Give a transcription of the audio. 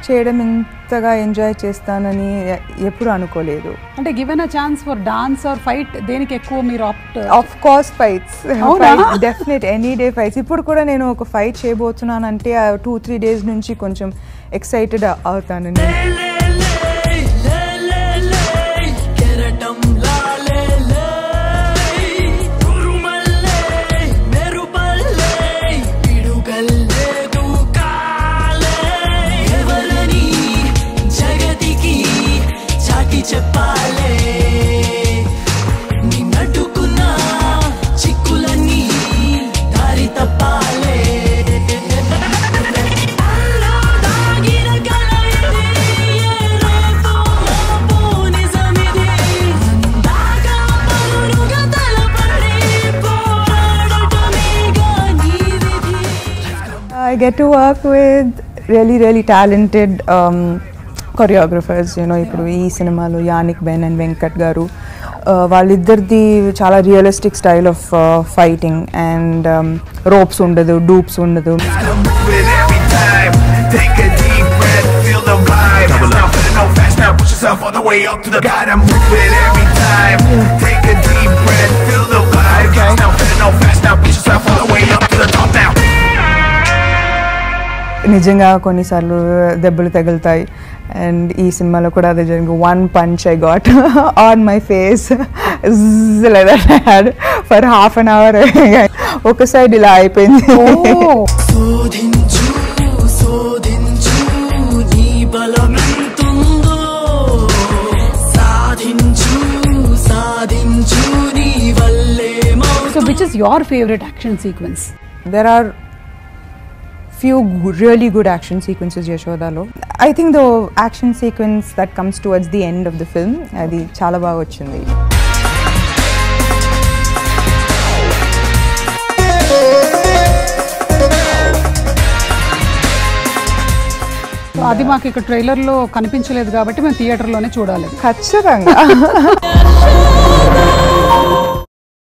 చేయడం ఇంతగా ఎంజాయ్ చేస్తానని ఎ- ఎప్పుడు అనుకోలేదు అంటే given a chance for dance or fight దేనికి ఎక్కువ మీరు ఆప్ట్ ఆఫ్ కోర్స్ ఫైట్స్ అవునా? డెఫినెట్ ఎనీ డే ఫైట్స్ ఇప్పుడు కూడా నేను ఒక ఫైట్ చేయబోతున్నానంటే టూ త్రీ డేస్ నుంచి కొంచెం ఎక్సైటెడ్ అవుతాను నేను కెరటం లాలే ఉరుమల్లే మెరుపల్లే పిడుగల్లే దూకాలే ఎవరని జగతికి చాటి చెప్పాలే నిన్నట్టుకున్న చిక్కులన్నీ దారి తప్పాలే అల్లా దాగిన కల ఇది ఏ రేపో మాపో నిజమిది అందాక పరురుగా తలపడి పోరాడటమేగా నీ విధి I get to work with really, really talented um, choreographers. You know, ఇప్పుడు ఈ సినిమాలో యానిక్ బెన్ అండ్ వెంకట్ గారు uh, వాళ్ళిద్దరిది చాలా realistic style of fighting and ropes ఉండదు డూప్స్ ఉండదు Gotta move it every time. Take a deep breath, feel the vibe. Fast now, better know fast now. Push yourself all the way up to the. Gotta move it every time. Take a deep breath, feel the vibe. Fast now, better know fast now. Push yourself all the way up to the top now. నిజంగా కొన్నిసార్లు దెబ్బలు తగులుతాయి and ఈ సినిమాలో కూడా అదే జరిగింది one punch I got on my face had for half an hour ఒక సైడ్ ఇలా అయిపోయింది శోధించు శోధించు నీ బలమెంతుందో సాధించు సాధించు నీ వల్లే so which is your favourite action sequence there are few g- really good action sequences యశోదాలో I think the action sequence that comes towards the end of the film అది చాలా బాగా వచ్చింది సో అది మాకు ఇక్కడ ట్రైలర్లో కనిపించలేదు కాబట్టి మేము థియేటర్లోనే చూడాలి ఖచ్చితంగా మాత్రం